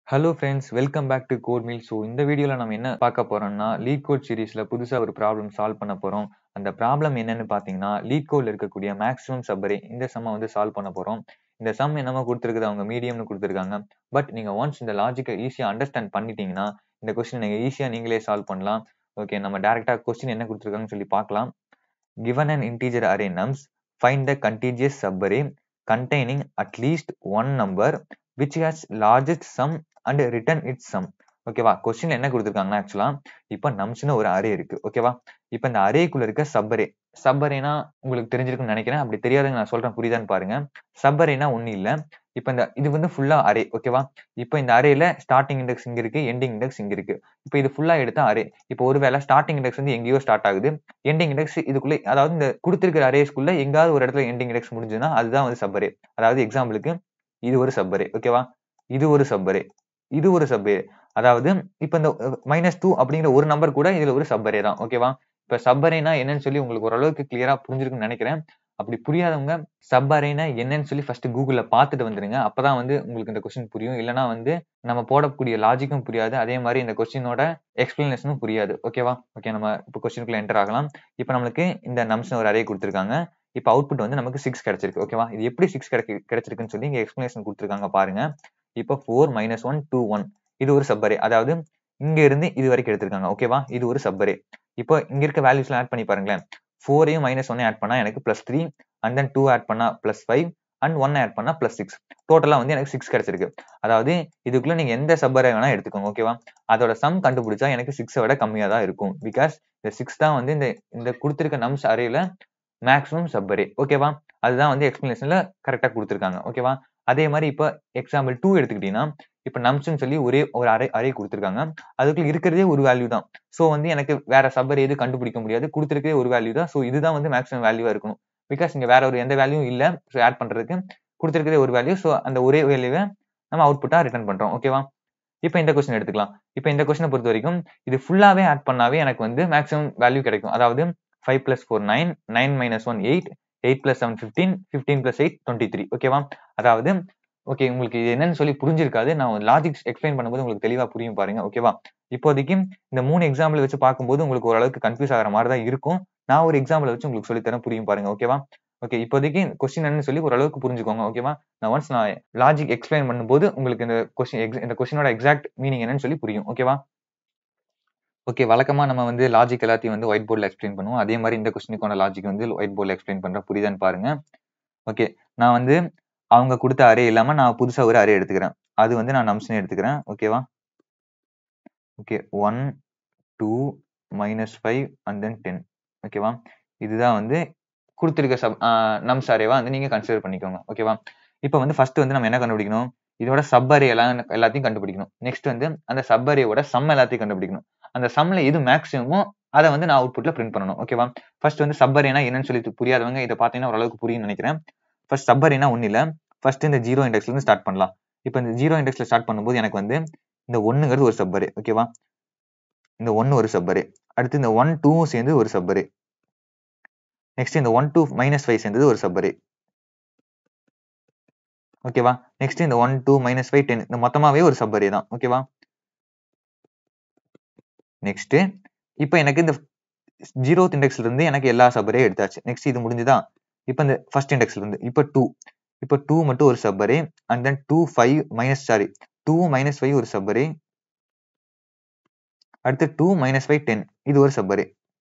hello friends welcome back to code meal so இந்த வீடியோவில் நம்ம என்ன பார்க்க போறோம்னா லீட் கோட் சீரிஸில் புதுசாக ஒரு ப்ராப்ளம் சால்வ் பண்ண போகிறோம் அந்த ப்ராப்ளம் என்னன்னு பார்த்தீங்கன்னா லீட் கோடில் இருக்கக்கூடிய மேக்ஸிமம் சப்பரை இந்த சம்மை வந்து சால்வ் பண்ண போகிறோம் இந்த சம் என்னமோ கொடுத்துருக்குது அவங்க மீடியம்னு கொடுத்துருக்காங்க பட் நீங்கள் ஒன்ஸ் இந்த லாஜிக்கை ஈஸியாக அண்டர்ஸ்டாண்ட் பண்ணிட்டீங்கன்னா இந்த கொஸ்டின் நீங்கள் ஈஸியாக நீங்களே சால்வ் பண்ணலாம் ஓகே நம்ம டேரெக்டாக கொஸ்டின் என்ன கொடுத்துருக்காங்கன்னு சொல்லி பார்க்கலாம் given an integer array nums find the contiguous subarray containing at least one number which has largest sum and return its sum ஓகேவா கொஸ்டின் என்ன கொடுத்துருக்காங்கன்னா ஆக்சுவலா இப்போ நம்ஸ்னு ஒரு அரே இருக்கு ஓகேவா இப்போ இந்த அரேக்குள்ள இருக்க சப்பரே சப்பரேனா உங்களுக்கு தெரிஞ்சிருக்குன்னு நினைக்கிறேன் அப்படி தெரியாதுங்க நான் சொல்றேன் புரியுதான்னு பாருங்க சப்பரேனா ஒன்றும் இல்லை இப்போ இந்த இது வந்து ஃபுல்லா அரே ஓகேவா இப்போ இந்த அரேல ஸ்டார்டிங் இண்டெக்ஸ் இங்க இருக்கு எண்டிங் இண்டெக்ஸ் இங்க இருக்கு இப்போ இது ஃபுல்லா எடுத்தா அரே இப்போ ஒருவேளை ஸ்டார்டிங் இண்டெக்ஸ் வந்து எங்கேயோ ஸ்டார்ட் ஆகுது எண்டிங் இண்டெக்ஸ் இதுக்குள்ள அதாவது இந்த கொடுத்திருக்கிற அரேஸ்க்குள்ள எங்காவது ஒரு இடத்துல எண்டிங் இண்டெக்ஸ் முடிஞ்சதுன்னா அதுதான் வந்து சப்பரே அதாவது எக்ஸாம்பிளுக்கு இது ஒரு சப்பரே ஓகேவா இது ஒரு சப்பரே இது ஒரு சப்பரே அதாவது இப்ப இந்த மைனஸ் டூ அப்படிங்கிற ஒரு நம்பர் கூட இதுல ஒரு சப்பரே தான் ஓகேவா இப்ப சப்பரேனா என்னன்னு சொல்லி உங்களுக்கு ஓரளவுக்கு கிளியரா புரிஞ்சிருக்குன்னு நினைக்கிறேன் அப்படி புரியாதவங்க சப்பரேனா என்னன்னு சொல்லி ஃபர்ஸ்ட் கூகுள்ல பார்த்துட்டு வந்துருங்க அப்பதான் வந்து உங்களுக்கு இந்த கொஸ்டின் புரியும் இல்லைன்னா வந்து நம்ம போடக்கூடிய லாஜிக்கும் புரியாது அதே மாதிரி இந்த கொஸ்டினோட எக்ஸ்பிளனேஷனும் புரியாது ஓகேவா ஓகே நம்ம இப்போ கொஸ்டினுக்குள்ள என்டர் ஆகலாம் இப்போ நம்மளுக்கு இந்த நம்ஸ் ஒரு அரே கொடுத்துருக்காங்க இப்போ அவுட்புட் வந்து நமக்கு சிக்ஸ் கிடைச்சிருக்கு ஓகேவா இது எப்படி சிக்ஸ் கிடைக்கு கிடைச்சிருக்குன்னு சொல்லி இங்க எக்ஸ்பிளனேஷன் கொடுத்துருக்காங்க பாருங்க இப்போ four minus one two one இது ஒரு சப்பரே அதாவது இங்க இருந்து இது வரைக்கும் எடுத்திருக்காங்க ஓகேவா இது ஒரு சப்பரே இப்போ இங்க இருக்க வேல்யூஸ்லாம் ஆட் பண்ணி பாருங்களேன் ஃபோரையும் மைனஸ் ஒன் ஆட் பண்ணா எனக்கு plus three and then two add பண்ணா plus five and one add பண்ணா பிளஸ் சிக்ஸ் டோட்டலா வந்து எனக்கு சிக்ஸ் கிடைச்சிருக்கு அதாவது இதுக்குள்ள நீங்க எந்த சப்பரே வேணா எடுத்துக்கோங்க ஓகேவா அதோட சம் கண்டுபிடிச்சா எனக்கு சிக்ஸை விட கம்மியா தான் இருக்கும் பிகாஸ் இந்த சிக்ஸ் தான் வந்து இந்த இந்த கொடுத்துருக்க நம்ஸ் அரேல மேக்ஸிமம் சப்பரே ஓகேவா அதுதான் வந்து எக்ஸ்பிளனேஷன்ல கரெக்டா கொடுத்துருக்காங்க ஓகேவா அதே மாதிரி இப்போ எக்ஸாம்பிள் டூ எடுத்துக்கிட்டீங்கன்னா இப்போ நம்ஸ்னு சொல்லி ஒரே ஒரு அரை அரே கொடுத்துருக்காங்க அதுக்குள்ள இருக்கிறதே ஒரு வேல்யூ தான் ஸோ வந்து எனக்கு வேற சப்பர் எது கண்டுபிடிக்க முடியாது கொடுத்துருக்கே ஒரு வேல்யூ தான் ஸோ இதுதான் வந்து மேக்ஸிமம் வேல்யூவா இருக்கணும் பிகாஸ் இங்க வேற ஒரு எந்த வேல்யூவும் இல்லை ஸோ ஆட் பண்றதுக்கு கொடுத்துருக்கதே ஒரு வேல்யூ ஸோ அந்த ஒரே வேல்யூவை நம்ம அவுட்புட்டா ரிட்டர்ன் பண்றோம் ஓகேவா இப்போ இந்த கொஸ்டின் எடுத்துக்கலாம் இப்போ இந்த கொஸ்டினை பொறுத்த வரைக்கும் இது ஃபுல்லாவே ஆட் பண்ணாவே எனக்கு வந்து மேக்ஸிமம் வேல்யூ கிடைக்கும் அதாவது five plus four nine nine minus one eight eight plus seven fifteen fifteen plus eight twenty three ஓகேவா அதாவது ஓகே உங்களுக்கு இது என்னன்னு சொல்லி புரிஞ்சிருக்காது நான் லாஜிக் எக்ஸ்பிளைன் பண்ணும்போது உங்களுக்கு தெளிவா புரியும் பாருங்க ஓகேவா இப்போதைக்கு இந்த மூணு எக்ஸாம்பிள் வச்சு பார்க்கும்போது உங்களுக்கு ஓரளவுக்கு கன்ஃபியூஸ் ஆகிற மாதிரி தான் இருக்கும் நான் ஒரு எக்ஸாம்பிள் வச்சு உங்களுக்கு சொல்லித்தரேன் புரியும் பாருங்க ஓகேவா ஓகே இப்போதைக்கு கொஸ்டின் என்னன்னு சொல்லி ஓரளவுக்கு புரிஞ்சுக்கோங்க ஓகேவா நான் ஒன்ஸ் நான் லாஜிக் எக்ஸ்பிளைன் பண்ணும்போது உங்களுக்கு இந்த கொஸ்டின் இந்த கொஸ்டினோட எக்ஸாக்ட் மீனிங் என்னன்னு சொல்லி புரியும் ஓகேவா ஓகே வழக்கமா நம்ம வந்து லாஜிக் எல்லாத்தையும் வந்து ஒயிட் போர்டில் எக்ஸ்பிளைன் பண்ணுவோம் அதே மாதிரி இந்த கொஸ்டினுக்கான லாஜிக் வந்து ஒயிட் போர்டில் எக்ஸ்பிளைன் பண்ற புரியுதான்னு பாருங்க ஓகே நான் வந்து அவங்க கொடுத்த அரே இல்லாம நான் புதுசா ஒரு அரே எடுத்துக்கிறேன் அது வந்து நான் நம்ஸ்னு எடுத்துக்கிறேன் ஓகேவா okay one two minus five and then ten ஓகேவா இதுதான் வந்து கொடுத்துருக்க சப் நம்ஸ் அரேவா வந்து நீங்க கன்சிடர் பண்ணிக்கோங்க ஓகேவா இப்போ வந்து ஃபர்ஸ்ட் வந்து நம்ம என்ன கண்டுபிடிக்கணும் இதோட சப் அரே எல்லாம் எல்லாத்தையும் கண்டுபிடிக்கணும் நெக்ஸ்ட் வந்து அந்த சப் அரேவோட சம் எல்லாத்தையும் கண்டுபிடிக்கணும் அந்த சம்ல எது மேக்ஸிமமோ அதை வந்து நான் அவுட்புட்ல பிரிண்ட் பண்ணணும் ஓகேவா ஃபர்ஸ்ட் வந்து சப் அரேனா என்னன்னு சொல்லி புரியாதவங்க இதை பார்த்தீங்கன்னா ஓரளவுக்கு புரியும் நினைக்கிறேன் ஃபர்ஸ்ட் சப் அரேனா ஒன்றும் இல்லை ஃபர்ஸ்ட் இந்த ஜீரோ இண்டெக்ஸ்ல இருந்து ஸ்டார்ட் பண்ணலாம் இப்போ இந்த ஜீரோ இண்டெக்ஸ்ல ஸ்டார்ட் பண்ணும்போது எனக்கு வந்து இந்த ஒன்னுங்கிறது ஒரு சப்பரே ஓகேவா இந்த ஒன்னு ஒரு சப்பரே அடுத்து இந்த ஒன் டூவும் சேர்ந்து ஒரு சப்பரே நெக்ஸ்ட் இந்த ஒன் டூ மைனஸ் ஃபைவ் சேர்ந்தது ஒரு சப்பரே ஓகேவா நெக்ஸ்ட் இந்த one two minus five ten இந்த மொத்தமாவே ஒரு சப்பரே தான் ஓகேவா நெக்ஸ்ட் இப்போ எனக்கு இந்த ஜீரோ இண்டெக்ஸ்ல இருந்து எனக்கு எல்லா சப்பரே எடுத்தாச்சு நெக்ஸ்ட் இது முடிஞ்சுதா இப்போ இந்த ஃபர்ஸ்ட் இண்டெக்ஸ்ல இருந்து இப்போ டூ இப்போ டூ மட்டும் ஒரு subarray and then two five minus sorry two minus five ஒரு சப்பரே அடுத்து டூ மைனஸ் ஃபைவ் டென் இது ஒரு சப்பரே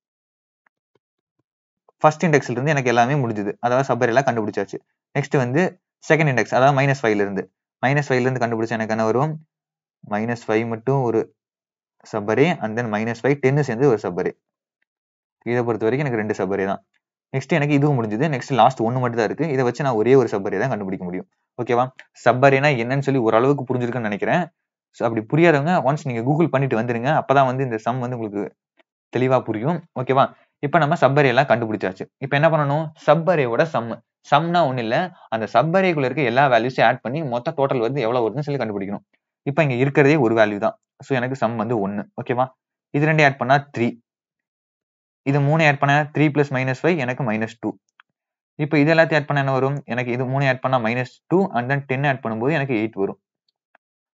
ஃபர்ஸ்ட் இண்டெக்ஸ்ல இருந்து எனக்கு எல்லாமே முடிஞ்சுது அதாவது சப்பர் எல்லாம் கண்டுபிடிச்சாச்சு நெக்ஸ்ட் வந்து செகண்ட் இண்டெக்ஸ் அதாவது மைனஸ் ஃபைவ்ல இருந்து மைனஸ் ஃபைவ்ல இருந்து கண்டுபிடிச்சா எனக்கு என்ன வரும் மைனஸ் ஃபைவ் மட்டும் ஒரு subarray and then minus five டென்னு சேர்ந்து ஒரு சப்பரே இதை பொறுத்த வரைக்கும் எனக்கு ரெண்டு சப்பரே தான் நெக்ஸ்ட் எனக்கு இதுவும் முடிஞ்சது நெக்ஸ்ட் லாஸ்ட் ஒன்று மட்டும் தான் இருக்கு இதை வச்சு நான் ஒரே ஒரு சப்பரே தான் கண்டுபிடிக்க முடியும் ஓகேவா சப்பரேனா என்னன்னு சொல்லி ஓரளவுக்கு புரிஞ்சிருக்குன்னு நினைக்கிறேன் ஸோ அப்படி புரியாதவங்க ஒன்ஸ் நீங்க கூகுள் பண்ணிட்டு வந்துருங்க அப்பதான் வந்து இந்த சம் வந்து உங்களுக்கு தெளிவா புரியும் ஓகேவா இப்போ நம்ம சப்பரே எல்லாம் கண்டுபிடிச்சாச்சு இப்போ என்ன பண்ணணும் சப்பரேவோட சம் சம்னா ஒன்றும் இல்லை அந்த சப்பரேக்குள்ள இருக்க எல்லா வேல்யூஸையும் ஆட் பண்ணி மொத்த டோட்டல் வந்து எவ்வளவு வருதுன்னு சொல்லி கண்டுபிடிக்கணும் இப்போ இங்க இருக்கிறதே ஒரு வேல்யூ தான் ஸோ எனக்கு சம் வந்து ஒன்று ஓகேவா இது ரெண்டு ஆட் பண்ணா த்ரீ இது மூணு ஆட் பண்ண த்ரீ பிளஸ் மைனஸ் ஃபைவ் எனக்கு மைனஸ் டூ இப்போ இது எல்லாத்தையும் ஆட் பண்ண என்ன வரும் எனக்கு இது மூணு ஆட் பண்ணா minus two and then ten add பண்ணும்போது எனக்கு எயிட் வரும்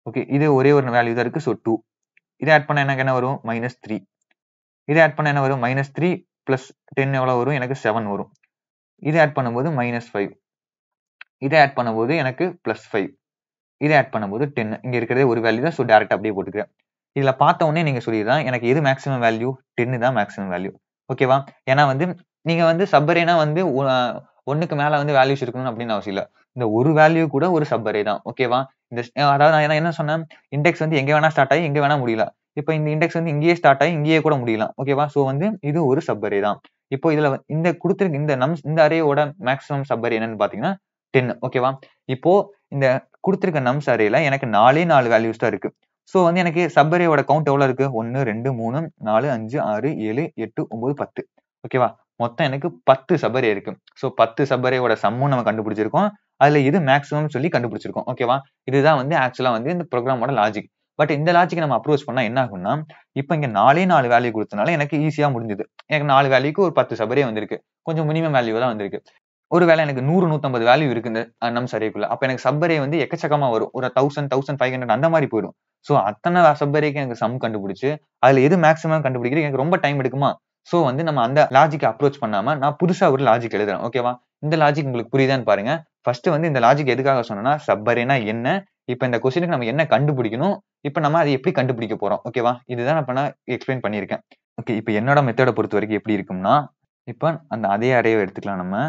ஓகே இது ஒரே ஒரு வேல்யூ தான் இருக்கு ஸோ டூ இதை ஆட் பண்ண எனக்கு என்ன வரும் மைனஸ் த்ரீ இதை ஆட் பண்ண என்ன வரும் மைனஸ் த்ரீ பிளஸ் டென் எவ்வளோ வரும் எனக்கு செவன் வரும் இதை ஆட் பண்ணும்போது மைனஸ் ஃபைவ் இதை ஆட் பண்ணும்போது எனக்கு பிளஸ் ஃபைவ் இதை ஆட் பண்ணும்போது டென் இங்க இருக்கிறதே ஒரு வேல்யூ தான் ஸோ டேரக்ட் அப்படியே போட்டுக்கிறேன் இதுல பார்த்த உடனே நீங்க சொல்லிடலாம் எனக்கு எது மேக்ஸிமம் வேல்யூ டென்னு தான் மேக்ஸிமம் வேல்யூ ஓகேவா ஏன்னா வந்து நீங்க வந்து சப்பரேனா வந்து ஒன்னுக்கு மேல வந்து வேல்யூஸ் இருக்கணும் அப்படின்னு அவசியம் இல்லை இந்த ஒரு வேல்யூ கூட ஒரு சப்பரே தான் ஓகேவா இந்த அதாவது நான் என்ன சொன்னேன் இண்டெக்ஸ் வந்து எங்க வேணா ஸ்டார்ட் ஆகி எங்க வேணா முடியல இப்போ இந்த இண்டெக்ஸ் வந்து இங்கேயே ஸ்டார்ட் ஆகி இங்கேயே கூட முடியலாம் ஓகேவா ஸோ வந்து இது ஒரு சப்பரே தான் இப்போ இதுல இந்த கொடுத்துருக்கு இந்த நம் இந்த அரேயோட மேக்ஸிமம் சப்பரே என்னன்னு பாத்தீங்கன்னா டென் ஓகேவா இப்போ இந்த கொடுத்துருக்க நம்ஸ் அரேல எனக்கு நாலே நாலு வேல்யூஸ் தான் இருக்கு ஸோ வந்து எனக்கு சப்பரேயோட கவுண்ட் எவ்வளவு இருக்கு ஒன்னு ரெண்டு மூணு நாலு அஞ்சு ஆறு ஏழு எட்டு ஒன்பது பத்து ஓகேவா மொத்தம் எனக்கு பத்து சபரே இருக்கு ஸோ பத்து சபரேயோட சம்மும் நம்ம கண்டுபிடிச்சிருக்கோம் அதுல இது மேக்ஸிமம் சொல்லி கண்டுபிடிச்சிருக்கோம் ஓகேவா இதுதான் வந்து ஆக்சுவலா வந்து இந்த ப்ரோக்ராமோட லாஜிக் பட் இந்த லாஜிக் நம்ம அப்ரோச் பண்ணா என்ன ஆகும்னா இப்போ இங்க நாலே நாலு வேல்யூ கொடுத்தனால எனக்கு ஈஸியா முடிஞ்சது எனக்கு நாலு வேல்யூக்கு ஒரு பத்து சபரே வந்திருக்கு கொஞ்சம் மினிமம் வேல்யூ தான் வந்திருக்கு ஒருவேளை எனக்கு நூறு நூத்தம்பது வேல்யூ இருக்கு இந்த நம் சரேக்குள்ள அப்ப எனக்கு சப்பரே வந்து எக்கச்சக்கமா வரும் ஒரு தௌசண்ட் தௌசண்ட் ஃபைவ் ஹண்ட்ரட் அந்த மாதிரி போயிடும் ஸோ அத்தனை சப்பரேக்கு எனக்கு சம் கண்டுபிடிச்சு அதுல எது மேக்ஸிமம் கண்டுபிடிக்கிறது எனக்கு ரொம்ப டைம் எடுக்குமா ஸோ வந்து நம்ம அந்த லாஜிக் அப்ரோச் பண்ணாம நான் புதுசா ஒரு லாஜிக் எழுதுறேன் ஓகேவா இந்த லாஜிக் உங்களுக்கு புரியுதான்னு பாருங்க ஃபர்ஸ்ட் வந்து இந்த லாஜிக் எதுக்காக சொன்னா சப்பரேனா என்ன இப்ப இந்த கொஸ்டினுக்கு நம்ம என்ன கண்டுபிடிக்கணும் இப்ப நம்ம அதை எப்படி கண்டுபிடிக்க போறோம் ஓகேவா இதுதான் இப்ப நான் எக்ஸ்பிளைன் பண்ணியிருக்கேன் ஓகே இப்போ என்னோட மெத்தடை பொறுத்த வரைக்கும் எப்படி இருக்கும்னா இப்போ அந்த அதே அறையை எடுத்துக்கலாம் நம்ம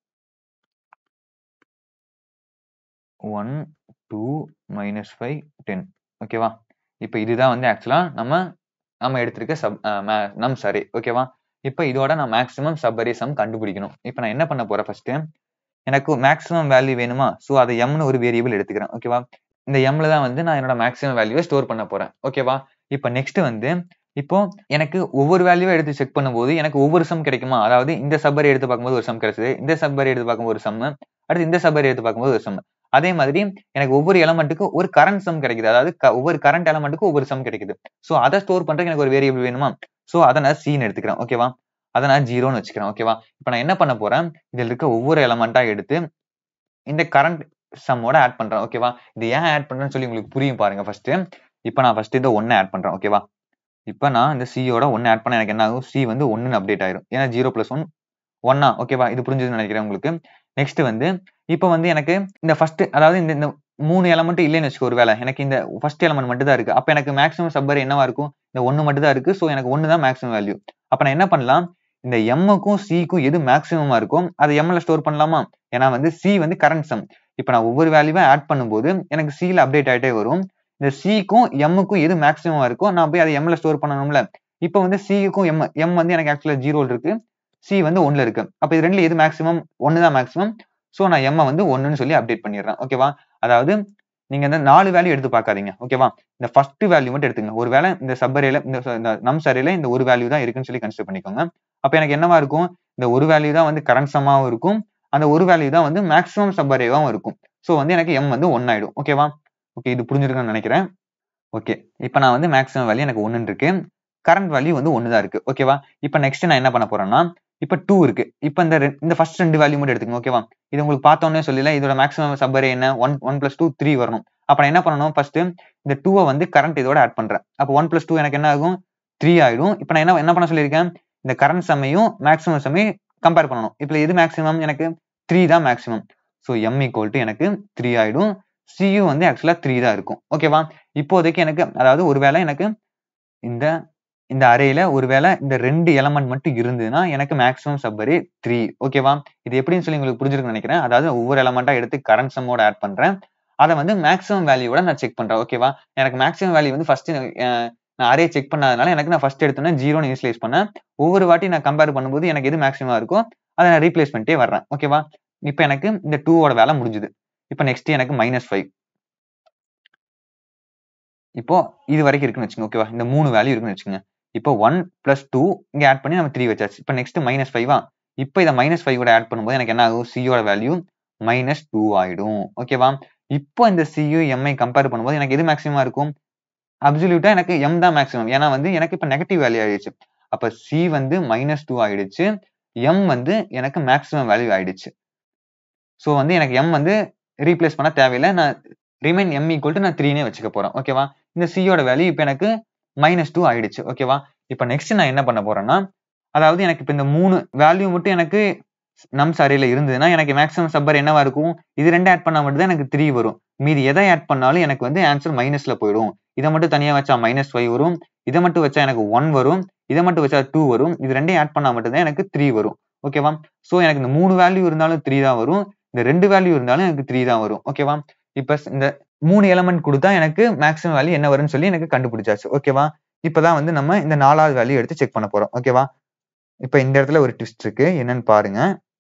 one two minus five ten ஓகேவா இப்போ இதுதான் வந்து ஆக்சுவலா நம்ம நம்ம எடுத்திருக்க சப் நம் சரி ஓகேவா இப்போ இதோட நான் மேக்ஸிமம் சப்பரே சம் கண்டுபிடிக்கணும் இப்போ நான் என்ன பண்ண போறேன் ஃபர்ஸ்ட் எனக்கு மேக்ஸிமம் வேல்யூ வேணுமா ஸோ அதை எம்னு ஒரு வேரியபிள் எடுத்துக்கிறேன் ஓகேவா இந்த எம்ல தான் வந்து நான் என்னோட மேக்ஸிமம் வேல்யூவை ஸ்டோர் பண்ண போறேன் ஓகேவா இப்போ நெக்ஸ்ட் வந்து இப்போ எனக்கு ஒவ்வொரு வேல்யூவை எடுத்து செக் பண்ணும்போது எனக்கு ஒவ்வொரு சம் கிடைக்குமா அதாவது இந்த சப்பரை எடுத்து பார்க்கும்போது ஒரு சம் கிடைச்சது இந்த சப்பரை எடுத்து பார்க்கும்போது ஒரு சம் அடுத்து இந்த சப்பரை எடுத்து பார்க்கும்போது ஒரு சம் அதே மாதிரி எனக்கு ஒவ்வொரு எலமெண்ட்டுக்கும் ஒரு கரண்ட் சம் கிடைக்குது அதாவது ஒவ்வொரு கரண்ட் எலமெண்ட்டுக்கும் ஒவ்வொரு சம் கிடைக்குது ஸோ அதை ஸ்டோர் பண்றதுக்கு எனக்கு ஒரு வேரியபிள் வேணுமா ஸோ அதை நான் சீன் எடுத்துக்கிறேன் ஓகேவா அதை நான் ஜீரோன்னு வச்சுக்கிறேன் ஓகேவா இப்போ நான் என்ன பண்ண போறேன் இதில் இருக்க ஒவ்வொரு எலமெண்டா எடுத்து இந்த கரண்ட் சம்மோட ஆட் பண்றேன் ஓகேவா இது ஏன் ஆட் பண்றேன்னு சொல்லி உங்களுக்கு புரியும் பாருங்க ஃபர்ஸ்ட் இப்போ நான் ஃபர்ஸ்ட் இந்த ஒன்னு ஆட் பண்றேன் ஓகேவா இப்போ நான் இந்த சியோட ஒன்னு ஆட் பண்ண எனக்கு என்ன ஆகும் சி வந்து ஒன்னு அப்டேட் ஆயிரும் ஏன்னா ஜீரோ பிளஸ் ஒன் ஒன்னா ஓகேவா இது புரிஞ்சதுன்னு நினைக்கிறேன் உங்களுக்கு நெக்ஸ்ட் வந்து இப்போ வந்து எனக்கு இந்த ஃபர்ஸ்ட் அதாவது இந்த இந்த மூணு எலமெண்ட் இல்லைன்னு வச்சுக்கோ ஒரு வேலை எனக்கு இந்த ஃபர்ஸ்ட் எலமெண்ட் மட்டும் தான் இருக்கு அப்போ எனக்கு மேக்ஸிமம் சப்பர் என்னவா இருக்கும் இந்த ஒன்னு மட்டும் தான் இருக்கு ஸோ எனக்கு ஒன்னு தான் மேக்ஸிமம் வேல்யூ அப்போ நான் என்ன பண்ணலாம் இந்த எம்முக்கும் சிக்கும் எது மேக்ஸிமமா இருக்கும் அதை எம்ல ஸ்டோர் பண்ணலாமா ஏன்னா வந்து சி வந்து கரண்ட் சம் இப்போ நான் ஒவ்வொரு வேல்யூவும் ஆட் பண்ணும்போது எனக்கு சில அப்டேட் ஆகிட்டே வரும் இந்த சிக்கும் எம்முக்கும் எது மேக்ஸிமமா இருக்கோ நான் போய் அதை எம்ல ஸ்டோர் பண்ணணும்ல இப்போ வந்து சிக்கும் எம் எம் வந்து எனக்கு ஆக்சுவலா ஜீரோ இருக்கு சி வந்து ஒன்ல இருக்கு அப்போ இது ரெண்டுல எது மேக்ஸிமம் ஒன்னு தான் மேக்ஸிமம் ஸோ நான் எம்மை வந்து ஒன்னுன்னு சொல்லி அப்டேட் பண்ணிடுறேன் ஓகேவா அதாவது நீங்க இந்த நாலு வேல்யூ எடுத்து பார்க்காதீங்க ஓகேவா இந்த ஃபர்ஸ்ட் வேல்யூ மட்டும் எடுத்துங்க ஒரு வேலை இந்த சப்பரேல இந்த நம் சரையில இந்த ஒரு வேல்யூ தான் இருக்குன்னு சொல்லி கன்சிடர் பண்ணிக்கோங்க அப்ப எனக்கு என்னவா இருக்கும் இந்த ஒரு வேல்யூ தான் வந்து கரண்ட் சம்மாவும் இருக்கும் அந்த ஒரு வேல்யூ தான் வந்து மேக்ஸிமம் சப்பரேவாவும் இருக்கும் ஸோ வந்து எனக்கு எம் வந்து ஒன் ஆயிடும் ஓகேவா ஓகே இது புரிஞ்சிருக்குன்னு நினைக்கிறேன் ஓகே இப்போ நான் வந்து மேக்ஸிமம் வேல்யூ எனக்கு ஒன்னு இருக்கு கரண்ட் வேல்யூ வந்து ஒன்று தான் இருக்கு ஓகேவா இப்போ நெக்ஸ்ட் நான் என்ன பண்ண போறேன்னா இப்போ டூ இருக்கு இப்போ இந்த இந்த ஃபர்ஸ்ட் ரெண்டு வேல்யூ மட்டும் எடுத்துங்க ஓகேவா இது உங்களுக்கு பார்த்தோன்னே சொல்லல இதோட மேக்ஸிமம் சப்பரே என்ன one one plus two three வரணும் அப்போ நான் என்ன பண்ணணும் ஃபர்ஸ்ட் இந்த டூவை வந்து கரண்ட் இதோட ஆட் பண்றேன் அப்போ ஒன் பிளஸ் டூ எனக்கு என்ன ஆகும் த்ரீ ஆயிடும் இப்போ நான் என்ன என்ன பண்ண சொல்லியிருக்கேன் இந்த கரண்ட் சம்மையும் மேக்ஸிமம் சம்மையும் கம்பேர் பண்ணணும் இப்போ எது மேக்ஸிமம் எனக்கு த்ரீ தான் maximum so M equal to எனக்கு த்ரீ ஆயிடும் சியும் வந்து ஆக்சுவலா த்ரீ தான் இருக்கும் ஓகேவா இப்போதைக்கு எனக்கு அதாவது ஒருவேளை எனக்கு இந்த இந்த அரேல ஒருவேளை இந்த ரெண்டு எலமெண்ட் மட்டும் இருந்ததுன்னா எனக்கு மேக்ஸிமம் சப்பரே த்ரீ ஓகேவா இது எப்படின்னு சொல்லி உங்களுக்கு புரிஞ்சிருக்குன்னு நினைக்கிறேன் அதாவது ஒவ்வொரு எலமெண்டா எடுத்து கரண்ட் சம்மோட ஆட் பண்றேன் அதை வந்து மேக்ஸிமம் வேல்யூவோட நான் செக் பண்றேன் ஓகேவா எனக்கு மேக்ஸிமம் வேல்யூ வந்து ஃபர்ஸ்ட் நான் அரே செக் பண்ணாதனால எனக்கு நான் ஃபர்ஸ்ட் எடுத்தோன்னே ஜீரோன்னு யூஸ்லைஸ் பண்ணேன் ஒவ்வொரு வாட்டி நான் கம்பேர் பண்ணும்போது எனக்கு எது மேக்ஸிமம் இருக்கோ அதை நான் ரீப்ளேஸ் பண்ணிட்டே வர்றேன் ஓகேவா இப்போ எனக்கு இந்த டூவோட வேலை முடிஞ்சுது இப்போ நெக்ஸ்ட் எனக்கு மைனஸ் ஃபைவ் இப்போ இது வரைக்கும் இருக்குன்னு வச்சுங்க ஓகேவா இந்த மூணு வேல்யூ இருக்குன்னு வச்சுங்க இப்போ ஒன் பிளஸ் டூ இங்கே ஆட் பண்ணி நம்ம த்ரீ வச்சாச்சு இப்போ நெக்ஸ்ட் மைனஸ் ஃபைவா இப்போ இதை மைனஸ் ஃபைவ் கூட ஆட் பண்ணும்போது எனக்கு என்ன ஆகும் சியோட வேல்யூ மைனஸ் டூ ஆயிடும் ஓகேவா இப்போ இந்த சியூ எம்ஐ கம்பேர் பண்ணும்போது எனக்கு எது மேக்ஸிமமா இருக்கும் அப்சல்யூட்டா எனக்கு எம் தான் மேக்ஸிமம் ஏன்னா வந்து எனக்கு இப்போ நெகட்டிவ் வேல்யூ ஆயிடுச்சு அப்போ சி வந்து மைனஸ் டூ ஆயிடுச்சு எம் வந்து எனக்கு மேக்ஸிமம் வேல்யூ ஆயிடுச்சு ஸோ வந்து எனக்கு எம் வந்து ரீப்ளேஸ் பண்ண தேவையில்லை நான் ரிமைன் எம் ஈக்குவல் டு நான் த்ரீனே வச்சுக்க போறேன் ஓகேவா இந்த சியோட வேல்யூ இப்போ எனக்கு மைனஸ் டூ ஆயிடுச்சு ஓகேவா இப்போ நெக்ஸ்ட் நான் என்ன பண்ண போறேன்னா அதாவது எனக்கு இப்போ இந்த மூணு வேல்யூ மட்டும் எனக்கு நம்ஸ் அரேல இருந்ததுன்னா எனக்கு மேக்ஸிமம் சப்பர் என்னவா இருக்கும் இது ரெண்டு ஆட் பண்ணா மட்டும் தான் எனக்கு த்ரீ வரும் மீதி எதை ஆட் பண்ணாலும் எனக்கு வந்து ஆன்சர் மைனஸ்ல போயிடும் இதை மட்டும் தனியா வச்சா மைனஸ் ஃபைவ் வரும் இதை மட்டும் வச்சா எனக்கு ஒன் வரும் இதை மட்டும் வச்சா டூ வரும் இது ரெண்டையும் ஆட் பண்ணா மட்டும் தான் எனக்கு த்ரீ வரும் ஓகேவா ஸோ எனக்கு இந்த மூணு வேல்யூ இருந்தாலும் த்ரீ தான் வரும் இந்த ரெண்டு வேல்யூ இருந்தாலும் எனக்கு த்ரீ தான் வரும் ஓகேவா இப்போ இந்த மூணு எலமெண்ட் கொடுத்தா எனக்கு மேக்ஸிமம் வேல்யூ என்ன வரும்னு சொல்லி எனக்கு கண்டுபிடிச்சாச்சு ஓகேவா இப்பதான் வந்து நம்ம இந்த நாலாவது வேல்யூ எடுத்து செக் பண்ண போறோம் ஓகேவா இப்போ இந்த இடத்துல ஒரு ட்விஸ்ட் இருக்கு என்னன்னு பாருங்க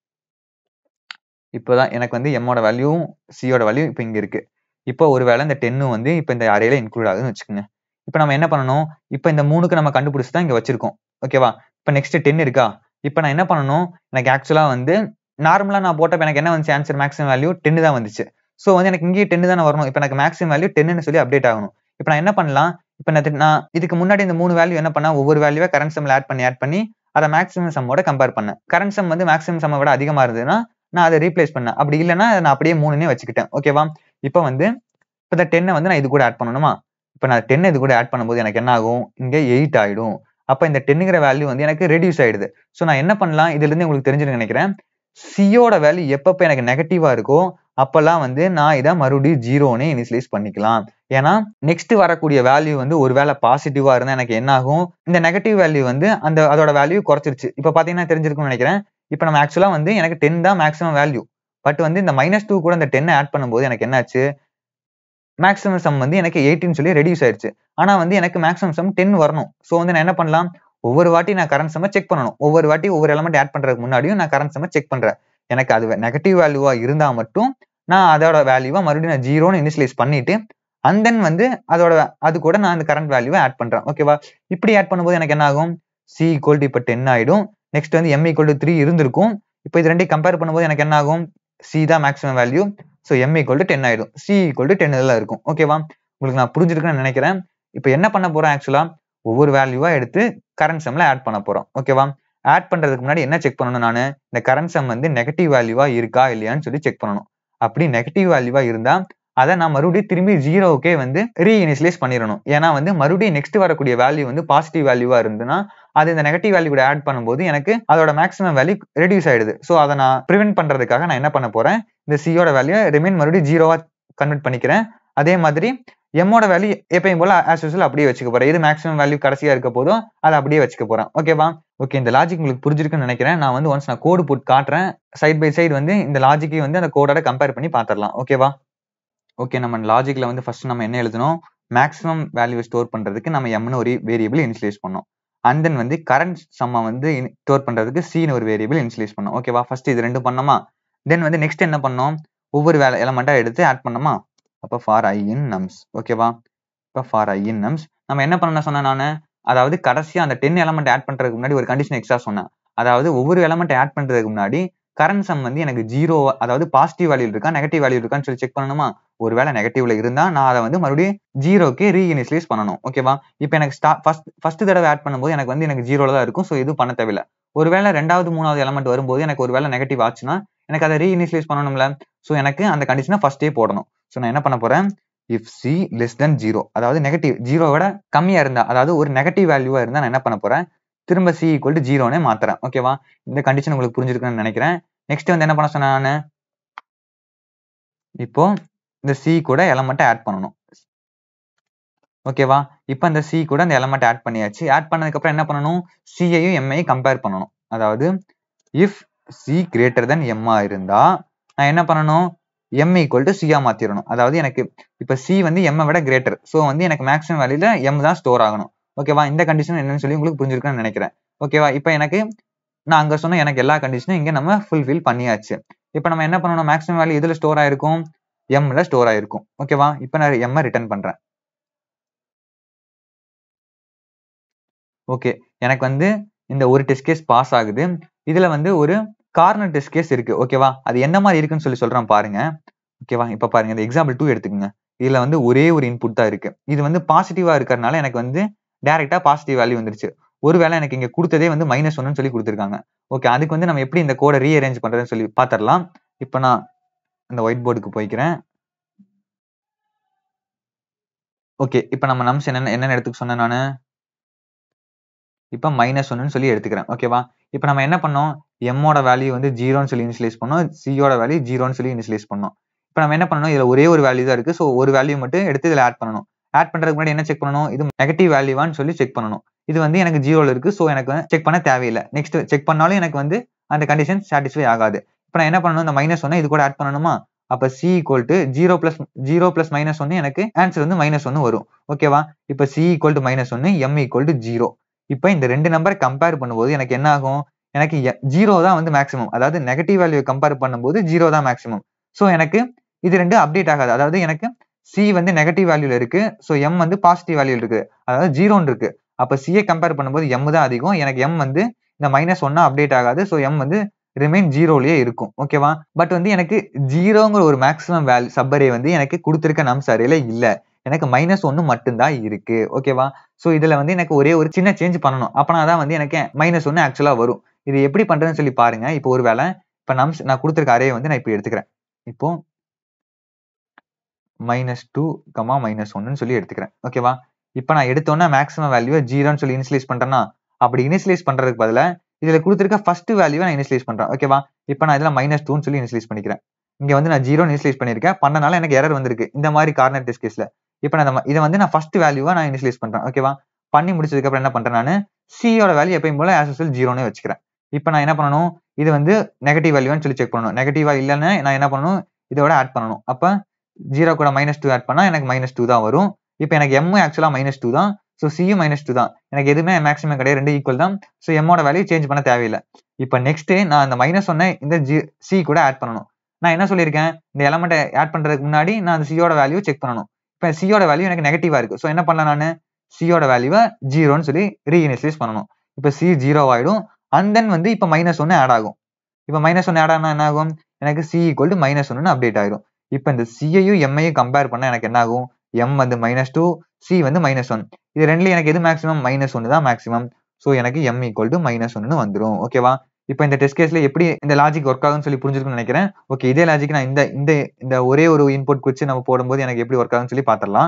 இப்போதான் எனக்கு வந்து எம்மோட வேல்யூவும் சியோட வேல்யூ இப்போ இங்க இருக்கு இப்போ ஒருவேளை இந்த டென்னும் வந்து இப்போ இந்த அரேல இன்க்ளூட் ஆகுதுன்னு வச்சுக்கோங்க இப்போ நம்ம என்ன பண்ணணும் இப்போ இந்த மூணுக்கு நம்ம கண்டுபிடிச்சு தான் இங்க வச்சிருக்கோம் ஓகேவா இப்போ நெக்ஸ்ட் டென் இருக்கா இப்போ நான் என்ன பண்ணணும் எனக்கு ஆக்சுவலா வந்து நார்மலா நான் போட்டப்ப எனக்கு என்ன வந்துச்சு ஆன்சர் மேக்ஸிமம் வேல்யூ டென்னு தான் வந்துச்சு ஸோ வந்து எனக்கு இங்கேயே டென்னு தானே வரணும் இப்போ எனக்கு மேக்ஸிமம் வேல்யூ டென்னு சொல்லி அப்டேட் ஆகணும் இப்போ நான் என்ன பண்ணலாம் இப்போ நான் நான் இதுக்கு முன்னாடி இந்த மூணு வேல்யூ என்ன பண்ணா ஒவ்வொரு வேல்யூவை கரண்ட் சம்ல ஆட் பண்ணி ஆட் பண்ணி அதை மேக்ஸிமம் சம்மோட கம்பேர் பண்ணேன் கரண்ட் சம் வந்து மேக்ஸிமம் சம்மை விட அதிகமா இருந்ததுன்னா நான் அதை ரீப்ளேஸ் பண்ணேன் அப்படி இல்லைன்னா நான் அப்படியே மூணுனே வச்சுக்கிட்டேன் ஓகேவா இப்போ வந்து இப்போ இந்த டென்னை வந்து நான் இது கூட ஆட் பண்ணணுமா இப்போ நான் டென் இது கூட ஆட் பண்ணும்போது எனக்கு என்ன ஆகும் இங்கே எயிட் ஆயிடும் அப்போ இந்த டென்னுங்கிற வேல்யூ வந்து எனக்கு ரெடியூஸ் ஆயிடுது ஸோ நான் என்ன பண்ணலாம் இதுல இருந்து உங்களுக்கு தெரிஞ்சுன்னு நினைக்கிறேன் சியோட வேல்யூ எப்பப்போ எனக்கு நெகட்டிவா இருக்கோ அப்பெல்லாம் வந்து நான் இதை மறுபடியும் ஜீரோனே இனிஷியலைஸ் பண்ணிக்கலாம் ஏன்னா நெக்ஸ்ட் வரக்கூடிய வேல்யூ வந்து ஒருவேளை பாசிட்டிவா இருந்தா எனக்கு என்ன ஆகும் இந்த நெகட்டிவ் வேல்யூ வந்து அந்த அதோட வேல்யூ குறைச்சிருச்சு இப்போ பாத்தீங்கன்னா தெரிஞ்சிருக்கும்னு நினைக்கிறேன் இப்போ நம்ம ஆக்சுவலா வந்து எனக்கு டென் தான் மேக்ஸிமம் வேல்யூ பட் வந்து இந்த மைனஸ் டூ கூட இந்த டென் ஆட் பண்ணும்போது எனக்கு என்னாச்சு மேக்ஸிமம் சம் வந்து எனக்கு எயிட்டின்னு சொல்லி ரெடியூஸ் ஆயிடுச்சு ஆனா வந்து எனக்கு மேக்ஸிமம் சம் டென் வரணும் ஸோ வந்து நான் என்ன பண்ணலாம் ஒவ்வொரு வாட்டி நான் கரண்ட் சம்ம செக் பண்ணணும் ஒவ்வொரு வாட்டி ஒவ்வொரு எலமெண்ட் ஆட் பண்றதுக்கு முன்னாடியும் நான் கரண்ட் சம்ம செக் பண்றேன் எனக்கு அது நெகட்டிவ் வேல்யூவா இருந்தா மட்டும் நான் அதோட வேல்யூவா மறுபடியும் நான் ஜீரோன்னு இனிஷியலைஸ் பண்ணிட்டு அண்ட் தென் வந்து அதோட அது கூட நான் அந்த கரண்ட் வேல்யூவை ஆட் பண்றேன் ஓகேவா இப்படி ஆட் பண்ணும்போது எனக்கு என்ன ஆகும் சி ஈக்குவல் டு இப்போ டென் ஆயிடும் நெக்ஸ்ட் வந்து எம் ஈக்குவல் டு த்ரீ இருந்திருக்கும் இப்போ இது ரெண்டையும் கம்பேர் பண்ணும்போது எனக்கு என்ன ஆகும் சி தான் maximum value so M equal to ten ஆயிடும் சி ஈக்குவல் டு டென் இதில் இருக்கும் ஓகேவா உங்களுக்கு நான் புரிஞ்சிருக்கேன்னு நினைக்கிறேன் இப்போ என்ன பண்ண போறேன் ஆக்சுவலா ஒவ்வொரு வேல்யூவா எடுத்து கரண்ட் சம்ல ஆட் பண்ண போறோம் ஓகேவா ஆட் பண்றதுக்கு முன்னாடி என்ன செக் பண்ணணும் நான் இந்த கரண்ட் சம் வந்து நெகட்டிவ் வேல்யூவா இருக்கா இல்லையான்னு சொல்லி செக் பண்ணணும் அப்படி நெகட்டிவ் வேல்யூவா இருந்தா அதை நான் மறுபடியும் திரும்பி ஜீரோவுக்கே வந்து ரீஇனிஷியலைஸ் பண்ணிடணும் ஏன்னா வந்து மறுபடியும் நெக்ஸ்ட் வரக்கூடிய வேல்யூ வந்து பாசிட்டிவ் வேல்யூவா இருந்துன்னா அது இந்த நெகட்டிவ் வேல்யூ கூட ஆட் பண்ணும்போது எனக்கு அதோட மேக்ஸிமம் வேல்யூ ரெடியூஸ் ஆயிடுது ஸோ அதை நான் ப்ரிவென்ட் பண்றதுக்காக நான் என்ன பண்ண போறேன் இந்த சியோட வேல்யூ ரிமைன் மறுபடியும் ஜீரோவா கன்வெர்ட் பண்ணிக்கிறேன் அதே மாதிரி எம்மோட வேல்யூ எப்பயும் போல ஆஸ் யூஸ்வல் அப்படியே வச்சுக்க போறேன் இது மேக்ஸிமம் வேல்யூ கடைசியா இருக்க போதும் அதை அப்படியே வச்சுக்க போறேன் ஓகேவா ஓகே இந்த லாஜிக் உங்களுக்கு புரிஞ்சிருக்குன்னு நினைக்கிறேன் நான் வந்து ஒன்ஸ் நான் கோடு போட்டு காட்டுறேன் சைட் பை சைடு வந்து இந்த லாஜிக்கை வந்து அந்த கோடோட கம்பேர் பண்ணி பார்த்துடலாம் ஓகேவா ஓகே நம்ம லாஜிக்ல வந்து ஃபர்ஸ்ட் நம்ம என்ன எழுதணும் மேக்ஸிமம் வேல்யூ ஸ்டோர் பண்றதுக்கு நம்ம எம்னு ஒரு வேரியபிள் இனிஷியலைஸ் பண்ணோம் அண்ட் தென் வந்து கரண்ட் சம்மை வந்து ஸ்டோர் பண்றதுக்கு சின்னு ஒரு வேரியபிள் இனிஷியலைஸ் பண்ணோம் ஓகேவா ஃபர்ஸ்ட் இது ரெண்டும் பண்ணோமா தென் வந்து நெக்ஸ்ட் என்ன பண்ணோம் ஒவ்வொரு வேலை எலமெண்டா எடுத்து ஆட் பண்ணோமா அப்போ ஃபார் ஐ இன் நம்ஸ் ஓகேவா இப்போ ஃபார் ஐ இன் நம்ஸ் நம்ம என்ன பண்ண சொன்னேன் நான் அதாவது கடைசியா அந்த டென் எலமெண்ட் ஆட் பண்றதுக்கு முன்னாடி ஒரு கண்டிஷன் எக்ஸ்ட்ரா சொன்னேன் அதாவது ஒவ்வொரு எலமெண்ட் ஆட் பண்றதுக்கு முன்னாடி கரண்ட் சம் வந்து எனக்கு ஜீரோ அதாவது பாசிட்டிவ் வேல்யூ இருக்கா நெகட்டிவ் வேல்யூ இருக்கான்னு சொல்லி செக் பண்ணணுமா ஒருவேளை நெகட்டிவ்ல இருந்தா நான் அதை வந்து மறுபடியும் ஜீரோக்கே ரீஇனிஷியலைஸ் பண்ணணும் ஓகேவா இப்போ எனக்கு ஸ்டா ஃபர்ஸ்ட் ஃபர்ஸ்ட் தடவை ஆட் பண்ணும்போது எனக்கு வந்து எனக்கு ஜீரோல தான் இருக்கும் ஸோ இது பண்ண தேவையில்ல ஒருவேளை ரெண்டாவது மூணாவது எலமெண்ட் வரும்போது எனக்கு ஒருவேளை நெகட்டிவ் ஆச்சுன்னா எனக்கு அதை ரீஇனிஷியலைஸ் பண்ணணும்ல ஸோ எனக்கு அந்த கண்டிஷனை ஃபர்ஸ்டே போடணும் ஸோ நான் என்ன பண்ண போறேன் if C less then zero அதாவது நெகட்டிவ் ஜீரோ விட கம்மியா இருந்தா அதாவது ஒரு நெகட்டிவ் வேல்யூவா இருந்தா நான் என்ன பண்ண போறேன் திரும்ப சி ஈக்குவல் டு ஜீரோனே மாத்துறேன் ஓகேவா இந்த கண்டிஷன் உங்களுக்கு புரிஞ்சிருக்குன்னு நினைக்கிறேன் நெக்ஸ்ட் வந்து என்ன பண்ண சொன்னேன் நான் இப்போ இந்த சி கூட எலமெண்ட்டை ஆட் பண்ணணும் ஓகேவா இப்போ இந்த சி கூட இந்த எலமெண்ட் ஆட் பண்ணியாச்சு ஆட் பண்ணதுக்கு அப்புறம் என்ன பண்ணணும் சியையும் எம்ஐயும் கம்பேர் பண்ணணும் அதாவது இஃப் சி கிரேட்டர் தென் எம்மா இருந்தா நான் என்ன பண்ணணும் எம் ஈக்குவல் டு சியா மாத்திரணும் அதாவது எனக்கு இப்போ சி வந்து எம்மை விட கிரேட்டர் ஸோ வந்து எனக்கு மேக்ஸிமம் வேல்யூல எம் தான் ஸ்டோர் ஆகணும் ஓகேவா இந்த கண்டிஷன் என்னன்னு சொல்லி உங்களுக்கு புரிஞ்சிருக்குன்னு நினைக்கிறேன் ஓகேவா இப்போ எனக்கு நான் அங்க சொன்ன எனக்கு எல்லா கண்டிஷனும் இங்க நம்ம ஃபுல்ஃபில் பண்ணியாச்சு இப்போ நம்ம என்ன பண்ணணும் மேக்ஸிமம் வேல்யூ எதுல ஸ்டோர் ஆயிருக்கும் எம்ல ஸ்டோர் ஆயிருக்கும் ஓகேவா இப்போ நான் எம் ரிட்டர்ன் பண்றேன் ஓகே எனக்கு வந்து இந்த ஒரு டெஸ்ட் கேஸ் பாஸ் ஆகுது இதுல வந்து ஒரு கார்னர் டெஸ்ட் கேஸ் இருக்கு ஓகேவா அது என்ன மாதிரி இருக்குன்னு சொல்லி சொல்றேன் பாருங்க ஓகேவா இப்ப பாருங்க இந்த எக்ஸாம்பிள் டூ எடுத்துக்கோங்க இதுல வந்து ஒரே ஒரு இன்புட் தான் இருக்கு இது வந்து பாசிட்டிவா இருக்கிறதுனால எனக்கு வந்து டைரக்டா பாசிட்டிவ் வேல்யூ வந்துருச்சு ஒருவேளை எனக்கு இங்க கொடுத்ததே வந்து மைனஸ் ஒன்னு சொல்லி கொடுத்துருக்காங்க ஓகே அதுக்கு வந்து நம்ம எப்படி இந்த கோடை ரீஅரேஞ்ச் பண்றதுன்னு சொல்லி பாத்திரலாம் இப்போ நான் இந்த ஒயிட் போர்டுக்கு போய்க்கிறேன் ஓகே இப்போ நம்ம நம்ஸ் என்னென்ன என்னென்ன எடுத்துக்க சொன்னேன் நான் இப்போ மைனஸ் ஒன்னு சொல்லி எடுத்துக்கிறேன் ஓகேவா இப்போ நம்ம என்ன பண்ணோம் எம்மோட வேல்யூ வந்து ஜீரோன்னு சொல்லி இனிஷியலைஸ் பண்ணோம் சியோட வேல்யூ ஜீரோன்னு சொல்லி இனிஷியலைஸ் பண்ணோம் இப்போ நம்ம என்ன பண்ணணும் இதில் ஒரே ஒரு வேல்யூ தான் இருக்கு ஸோ ஒரு வேல்யூ மட்டும் எடுத்து இதில் ஆட் பண்ணணும் ஆட் பண்றதுக்கு முன்னாடி என்ன செக் பண்ணணும் இது நெகட்டிவ் வேல்யூவான்னு சொல்லி செக் பண்ணணும் இது வந்து எனக்கு ஜீரோல இருக்கு ஸோ எனக்கு செக் பண்ண தேவையில்லை நெக்ஸ்ட் செக் பண்ணாலும் எனக்கு வந்து அந்த கண்டிஷன் சாட்டிஸ்ஃபை ஆகாது இப்போ நான் என்ன பண்ணணும் இந்த மைனஸ் ஒன்று இது கூட ஆட் பண்ணணுமா அப்போ C equal to zero plus zero plus minus ஒன்று எனக்கு ஆன்சர் வந்து மைனஸ் ஒன்று வரும் ஓகேவா இப்போ சி ஈக்குவல் டு மைனஸ் ஒன்று எம் ஈக்குவல் டு ஜீரோ இப்போ இந்த ரெண்டு நம்பரை கம்பேர் பண்ணும்போது எனக்கு என்ன ஆகும் எனக்கு ஜீரோ தான் வந்து மேக்ஸிமம் அதாவது நெகட்டிவ் வேல்யூ கம்பேர் பண்ணும்போது ஜீரோ தான் மேக்ஸிமம் ஸோ எனக்கு இது ரெண்டு அப்டேட் ஆகாது அதாவது எனக்கு சி வந்து நெகட்டிவ் வேல்யூல இருக்கு ஸோ எம் வந்து பாசிட்டிவ் வேல்யூல இருக்கு அதாவது ஜீரோன்னு இருக்கு அப்போ சியை கம்பேர் பண்ணும்போது எம் தான் அதிகம் எனக்கு எம் வந்து இந்த மைனஸ் ஒன்னா அப்டேட் ஆகாது ஸோ எம் வந்து ரிமைன் ஜீரோலயே இருக்கும் ஓகேவா பட் வந்து எனக்கு ஜீரோங்கிற ஒரு மேக்ஸிமம் வேல்யூ சப்பரே வந்து எனக்கு கொடுத்துருக்க நம்ஸ் அரேல இல்ல எனக்கு மைனஸ் ஒன்று மட்டும்தான் இருக்கு ஓகேவா ஸோ இதுல வந்து எனக்கு ஒரே ஒரு சின்ன சேஞ்ச் பண்ணணும் அப்பனா தான் வந்து எனக்கு மைனஸ் ஒன்று ஆக்சுவலா வரும் இது எப்படி பண்றதுன்னு சொல்லி பாருங்க இப்போ ஒரு வேளை இப்போ நம்ஸ் நான் கொடுத்துருக்க அரே வந்து நான் இப்படி எடுத்துக்கிறேன் இப்போ மைனஸ் டூ கமா மைனஸ் ஒன்னு சொல்லி எடுத்துக்கிறேன் ஓகேவா இப்போ நான் எடுத்தோன்னே மேக்ஸிமம் வேல்யூவை ஜீரோன்னு சொல்லி இனிஷியலைஸ் பண்றேன்னா அப்படி இனிஷியலைஸ் பண்றதுக்கு பதிலாக இதுல கொடுத்துருக்க ஃபர்ஸ்ட் வேல்யூவை நான் இனிஷியலைஸ் பண்றேன் ஓகேவா இப்போ நான் இதுல மைனஸ் டூன்னு சொல்லி இனிஷியலைஸ் பண்ணிக்கிறேன் இங்க வந்து நான் ஜீரோ இனிஷியலைஸ் பண்ணிருக்கேன் பண்ணனால எனக்கு எரர் வந்திருக்கு இந்த மாதிரி கார்னர் டெஸ்ட் கேஸ்ல இப்போ நான் இதை வந்து நான் ஃபர்ஸ்ட் வேல்யூவா நான் இனிஷியலைஸ் பண்றேன் ஓகேவா பண்ணி முடிச்சதுக்கு அப்புறம் என்ன பண்றேன் நான் சியோட வேல்யூ எப்பயும் போல ஆஸ் யூஸ்வல் ஜீரோனே வச்சுக்கிறேன் இப்போ நான் என்ன பண்ணணும் இது வந்து நெகட்டிவ் வேல்யூன்னு சொல்லி செக் பண்ணணும் நெகட்டிவா இல்லைன்னு நான் என்ன பண்ணணும் இதோட ஆட் பண்ணணும் அப்போ ஜீரோ கூட மைனஸ் டூ ஆட் பண்ணா எனக்கு மைனஸ் டூ தான் வரும் இப்போ எனக்கு எம் ஆக்சுவலா மைனஸ் டூ தான் ஸோ சியும் மைனஸ் டூ தான் எனக்கு எதுவுமே மேக்ஸிமம் கிடையாது ரெண்டு ஈக்குவல் தான் ஸோ எம்மோட வேல்யூ சேஞ்ச் பண்ண தேவையில்லை இப்போ நெக்ஸ்ட் நான் அந்த மைனஸ் ஒன்னை இந்த ஜி சி கூட ஆட் பண்ணணும் நான் என்ன சொல்லியிருக்கேன் இந்த எலமெண்ட்டை ஆட் பண்றதுக்கு முன்னாடி நான் அந்த சியோட வேல்யூ செக் பண்ணணும் இப்போ சியோட வேல்யூ எனக்கு நெகட்டிவா இருக்கு ஸோ என்ன பண்ணலாம் நான் சியோட வேல்யூவை ஜீரோன்னு சொல்லி ரீஇனிஷியலைஸ் பண்ணணும் இப்போ சி ஜீரோ ஆயிடும் அண்ட் தென் வந்து இப்போ மைனஸ் ஒன்று ஆட் ஆகும் இப்போ மைனஸ் ஒன்று ஆட் ஆனா என்ன ஆகும் எனக்கு சி ஈக்குவல் டு மைனஸ் ஒன்னு அப்டேட் ஆயிடும் இப்போ இந்த சிஐயும் எம்ஐயும் கம்பேர் பண்ணா எனக்கு என்ன ஆகும் எம் வந்து மைனஸ் டூ சி வந்து மைனஸ் ஒன் இது ரெண்டுல எனக்கு எது மேக்ஸிமம் மைனஸ் ஒன்று தான் மேக்ஸிமம் ஸோ எனக்கு எம் ஈக்குவல் டு மைனஸ் ஒன்னு வந்துடும் ஓகேவா இப்போ இந்த டெஸ்ட் கேஸ்ல எப்படி இந்த லாஜிக் ஒர்க் ஆகும்னு சொல்லி புரிஞ்சிருக்கும்னு நினைக்கிறேன் ஓகே இதே லாஜிக் நான் இந்த இந்த இந்த ஒரே ஒரு இன்புட் வச்சு நம்ம போடும்போது எனக்கு எப்படி ஒர்க் ஆகும்னு சொல்லி பார்த்துடலாம்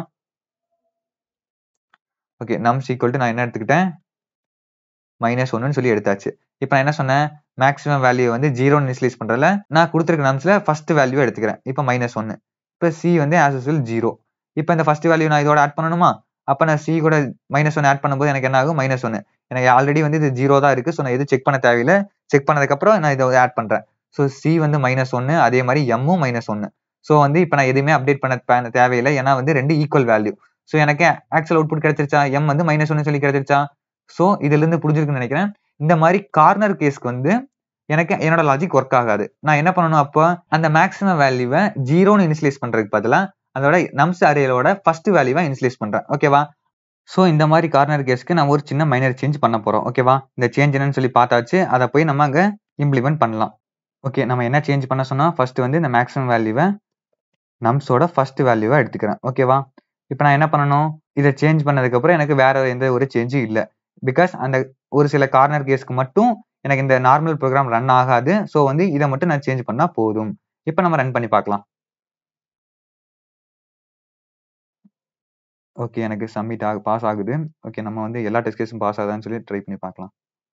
ஓகே நம்ஸ் ஈக்குவல் டு நான் என்ன எடுத்துக்கிட்டேன் மைனஸ் ஒன்னு சொல்லி எடுத்தாச்சு இப்போ நான் என்ன சொன்னேன் மேக்ஸிமம் வேல்யூ வந்து ஜீரோ இனிஷியலைஸ் பண்றதுல நான் கொடுத்துருக்க நம்ஸ்ல ஃபர்ஸ்ட் வேல்யூ எடுத்துக்கிறேன் இப்போ மைனஸ் ஒன்னு இப்போ சி வந்து ஆஸ் யூஸ்வல் ஜீரோ இப்போ இந்த ஃபர்ஸ்ட் வேல்யூ நான் இதோட ஆட் பண்ணணுமா அப்போ நான் சி கூட மைனஸ் ஒன் ஆட் பண்ணும்போது எனக்கு என்ன ஆகும் மைனஸ் ஒன்னு எனக்கு ஆல்ரெடி வந்து இது ஜீரோ தான் இருக்கு ஸோ நான் எது செக் பண்ண தேவையில்லை செக் பண்ணதுக்கப்புறம் நான் இதை ஆட் பண்றேன் ஸோ சி வந்து மைனஸ் ஒன்னு அதே மாதிரி எம்மும் மைனஸ் ஒன்னு ஸோ வந்து இப்போ நான் எதுவுமே அப்டேட் பண்ண தேவையில்லை ஏன்னா வந்து ரெண்டு ஈக்குவல் வேல்யூ ஸோ எனக்கு ஆக்சுவல் அவுட்புட் கிடைச்சிருச்சா எம் வந்து மைனஸ் ஒன்னு சொல்லி கிடைச்சிருச்சா ஸோ இதுல இருந்து புரிஞ்சிருக்குன்னு நினைக்கிறேன் இந்த மாதிரி கார்னர் கேஸ்க்கு வந்து எனக்கு என்னோட லாஜிக் ஒர்க் ஆகாது நான் என்ன பண்ணணும் அப்போ அந்த மேக்ஸிமம் வேல்யூவை ஜீரோன்னு இனிஷியலைஸ் பண்றதுக்கு பதிலாக அதோட நம்ஸ் அரேலோட ஃபர்ஸ்ட் வேல்யூவை இனிஷியலைஸ் பண்றேன் ஓகேவா ஸோ இந்த மாதிரி கார்னர் கேஸ்க்கு நம்ம ஒரு சின்ன மைனர் சேஞ்ச் பண்ண போறோம் ஓகேவா இந்த சேஞ்ச் என்னன்னு சொல்லி பார்த்தாச்சு அதை போய் நம்ம அங்கே இம்ப்ளிமெண்ட் பண்ணலாம் ஓகே நம்ம என்ன சேஞ்ச் பண்ண சொன்னா ஃபர்ஸ்ட் வந்து இந்த மேக்ஸிமம் வேல்யூவை நம்ஸோட ஃபர்ஸ்ட் வேல்யூவை எடுத்துக்கிறேன் ஓகேவா இப்போ நான் என்ன பண்ணணும் இதை சேஞ்ச் பண்ணதுக்கப்புறம் எனக்கு வேற எந்த ஒரு சேஞ்சும் இல்லை பிகாஸ் அந்த ஒரு சில கார்னர் கேஸ்க்கு மட்டும் எனக்கு இந்த நார்மல் ப்ரோக்ராம் ரன் ஆகாது ஸோ வந்து இதை மட்டும் நான் சேஞ்ச் பண்ணா போதும் இப்போ நம்ம ரன் பண்ணி பார்க்கலாம் ஓகே எனக்கு சப்மிட் ஆக பாஸ் ஆகுது ஓகே நம்ம வந்து எல்லா டெஸ்ட் கேஸும் பாஸ் ஆகுதான்னு சொல்லி ட்ரை பண்ணி பார்க்கலாம்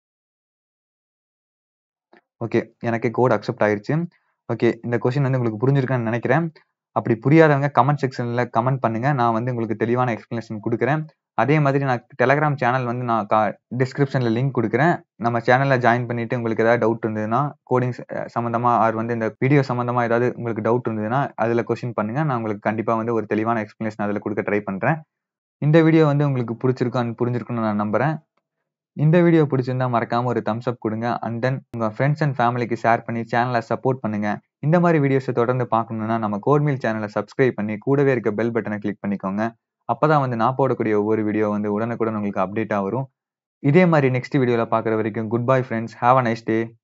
ஓகே எனக்கு கோட் அக்செப்ட் ஆயிருச்சு ஓகே இந்த கொஸ்டின் வந்து உங்களுக்கு புரிஞ்சிருக்கான்னு நினைக்கிறேன் அப்படி புரியாதவங்க கமெண்ட் செக்ஷன்ல கமெண்ட் பண்ணுங்க நான் வந்து உங்களுக்கு தெளிவான எக்ஸ்பிளனேஷன் கொடுக்குறேன் அதே மாதிரி நான் டெலகிராம் சேனல் வந்து நான் டிஸ்கிரிப்ஷன்ல லிங்க் கொடுக்குறேன் நம்ம சேனல்ல ஜாயின் பண்ணிட்டு உங்களுக்கு ஏதாவது டவுட் இருந்ததுன்னா கோடிங் சம்பந்தமா ஆர் வந்து இந்த வீடியோ சம்பந்தமா ஏதாவது உங்களுக்கு டவுட் இருந்ததுன்னா அதுல கொஸ்டின் பண்ணுங்க நான் உங்களுக்கு கண்டிப்பா வந்து ஒரு தெளிவான எக்ஸ்பிளனேஷன் அதுல கொடுக்க ட்ரை பண்றேன் இந்த வீடியோ வந்து உங்களுக்கு பிடிச்சிருக்கும் புரிஞ்சிருக்குன்னு நான் நம்புறேன் இந்த வீடியோ பிடிச்சிருந்தா மறக்காம ஒரு தம்ஸ் அப் கொடுங்க அண்ட் தென் உங்க ஃப்ரெண்ட்ஸ் அண்ட் ஃபேமிலிக்கு ஷேர் பண்ணி சேனலை சப்போர்ட் பண்ணுங்க இந்த மாதிரி வீடியோஸை தொடர்ந்து பார்க்கணும்னா நம்ம கோட்மில் சேனலை சப்ஸ்கிரைப் பண்ணி கூடவே இருக்க பெல் பட்டனை கிளிக் பண்ணிக்கோங்க அப்பதான் வந்து நான் போடக்கூடிய ஒவ்வொரு வீடியோ வந்து உடனுக்குடன் உங்களுக்கு அப்டேட்டா வரும் இதே மாதிரி நெக்ஸ்ட் வீடியோல பாக்குற வரைக்கும் good bye friends have a nice day